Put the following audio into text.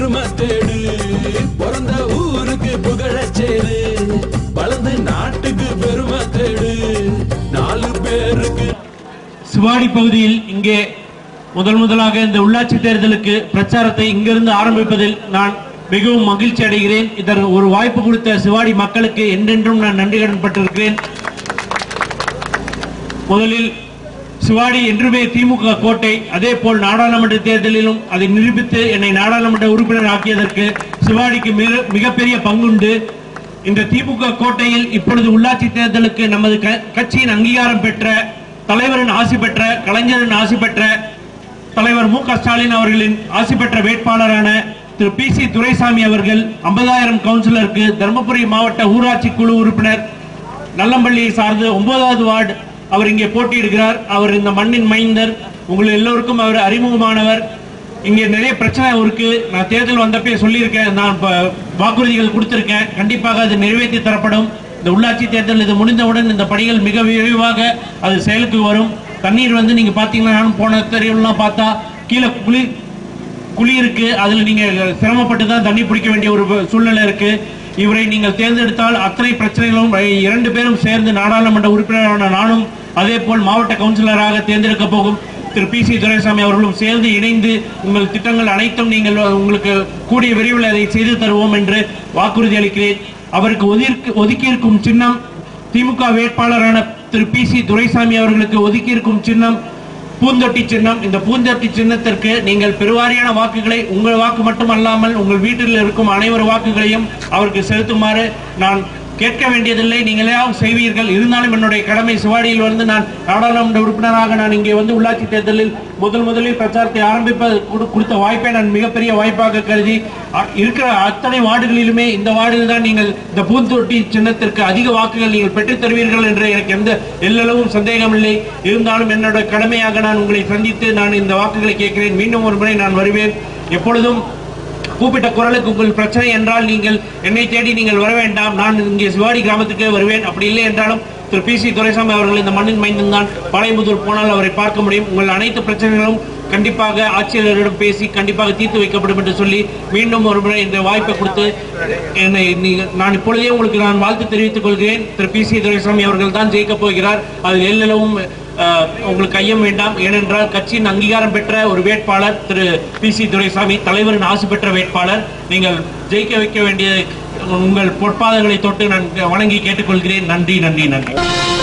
பெருமை தேடு பிறந்த ஊருக்கு புகழச்சேரு வளர்ந்து நாட்டுக்கு பெருமை தேடு நாலு பேருக்கு சிவாடி பகுதியில் இங்கே முதல் முதலாக இந்த உள்ளாட்சி தேர்தலுக்கு பிரச்சாரத்தை இங்கிருந்து ஆரம்பிப்பதில் நான் மிகவும் மகிழ்ச்சி அடைகிறேன் இதற்கு ஒரு வாய்ப்பு கொடுத்த சிவாடி மக்களுக்கு என்றென்றும் நான் நன்றி கடன்பட்டிருக்கிறேன் முதலில் சிவாடி என்றுமே திமுக கோட்டை அதே போல் நாடாளுமன்ற தேர்தலிலும் அதை நிரூபித்து என்னை நாடாளுமன்ற உறுப்பினர் ஆக்கியதற்கு சிவாடிக்கு மிக மிகப்பெரிய பங்குண்டு இந்த திமுக கோட்டையில் இப்பொழுது உள்ளாட்சி தேர்தலுக்கு நமது க- கட்சியின் அங்கீகாரம் பெற்ற தலைவரின் ஆசி பெற்ற கலைஞரின் ஆசி பெற்ற தலைவர் மு க ஸ்டாலின் அவர்களின் ஆசி பெற்ற வேட்பாளரான திரு பி சி துரைசாமி அவர்கள் 50000 கவுன்சிலருக்கு தருமபுரி மாவட்ட ஊராட்சி குழு உறுப்பினர் நல்லம்பள்ளியை சார்ந்து ஒன்பதாவது வார்டு அவர் இங்கே போட்டியிடுகிறார் அவர் இந்த மண்ணின் மைந்தர் உங்கள் எல்லோருக்கும் அவர் அறிமுகமானவர் இங்கே நிறைய பிரச்சனை இருக்கு நான் தேர்தல் வந்தப்பே சொல்லியிருக்கேன் நான் இப்ப வாக்குறுதிகள் கொடுத்திருக்கேன் கண்டிப்பாக அது நிறைவேற்றி தரப்படும் இந்த உள்ளாட்சி தேர்தல் இது முடிந்தவுடன் இந்த பணிகள் மிக விரைவாக அது செயலுக்கு வரும் தண்ணீர் வந்து நீங்க பாத்தீங்கன்னா நான் போன தெருவுலாம் பார்த்தா கீழே குளி குழி இருக்கு அதுல நீங்க சிரமப்பட்டு தான் தண்ணி பிடிக்க வேண்டிய ஒரு சூழ்நிலை இருக்கு இவரை நீங்கள் தேர்ந்தெடுத்தால் அத்தனை பிரச்சனைகளும் இரண்டு பேரும் சேர்ந்து நாடாளுமன்ற உறுப்பினரான நானும் அதே போல் மாவட்ட கவுன்சிலராக தேர்ந்தெடுக்க போகும் திரு பி சி துரைசாமி அவர்களும் சேர்ந்து இணைந்து உங்கள் திட்டங்கள் அனைத்தும் நீங்கள் உங்களுக்கு கூடிய விரைவில் அதை செய்து தருவோம் என்று வாக்குறுதி அளிக்கிறேன் அவருக்கு ஒதுக்கி ஒதுக்கியிருக்கும் சின்னம் திமுக வேட்பாளரான திரு பி சி துரைசாமி அவர்களுக்கு ஒதுக்கியிருக்கும் சின்னம் பூந்தொட்டி சின்னம் இந்த பூந்தொட்டி சின்னத்திற்கு நீங்கள் பெருவாரியான வாக்குகளை உங்கள் வாக்கு மட்டுமல்லாமல் உங்கள் வீட்டில் இருக்கும் அனைவர் வாக்குகளையும் அவருக்கு செலுத்துமாறு நான் கேட்க வேண்டியதில்லை நீங்களே செய்வீர்கள் இருந்தாலும் என்னுடைய கடமை சிவாடியில் வந்து நான் நாடாளுமன்ற உறுப்பினராக நான் இங்கே வந்து உள்ளாட்சி தேர்தலில் முதல் முதலில் பிரச்சாரத்தை ஆரம்பிப்ப கொடு- கொடுத்த வாய்ப்பை நான் மிகப்பெரிய வாய்ப்பாக கருதி அ- இருக்கிற அத்தனை வார்டுகளிலுமே இந்த வார்டில் தான் நீங்கள் இந்த பூந்தொட்டி சின்னத்திற்கு அதிக வாக்குகள் நீங்கள் பெற்றுத் தருவீர்கள் என்று எனக்கு எந்த எல்லளவும் சந்தேகமில்லை இருந்தாலும் என்னோட கடமையாக நான் உங்களை சந்தித்து நான் இந்த வாக்குகளை கேட்கிறேன் மீண்டும் ஒரு முறை நான் வருவேன் எப்பொழுதும் கூப்பிட்ட குரலுக்கு உங்கள் பிரச்சனை என்றால் நீங்கள் என்னை தேடி நீங்கள் வர வேண்டாம் நான் இங்கே சிவாடி கிராமத்துக்கே வருவேன் அப்படி இல்லை என்றாலும் திரு பி சி துரைசாமி அவர்கள் இந்த மண்ணின் மைந்தன் தான் பாளையம்புதூர் போனால் அவரை பார்க்க முடியும் உங்கள் அனைத்து பிரச்சனைகளும் கண்டிப்பாக ஆட்சியாளரிடம் பேசி கண்டிப்பாக தீர்த்து வைக்கப்படும் என்று சொல்லி மீண்டும் ஒரு முறை இந்த வாய்ப்பை கொடுத்து என்னை நீங்கள் நான் இப்பொழுதே உங்களுக்கு நான் வாழ்த்து தெரிவித்துக் கொள்கிறேன் திரு பி சி துரைசாமி அவர்கள் தான் ஜெயிக்கப் போகிறார் அதில் எல்லளவும் அஹ், உங்களுக்கு ஐயம் வேண்டாம் ஏனென்றால் கட்சியின் அங்கீகாரம் பெற்ற ஒரு வேட்பாளர் திரு பி சி துரைசாமி தலைவரின் ஆசை பெற்ற வேட்பாளர் நீங்கள் ஜெயிக்க வைக்க வேண்டிய உங்கள் பொற்பாதங்களை தொட்டு நான் வணங்கி கேட்டுக்கொள்கிறேன் நன்றி நன்றி நன்றி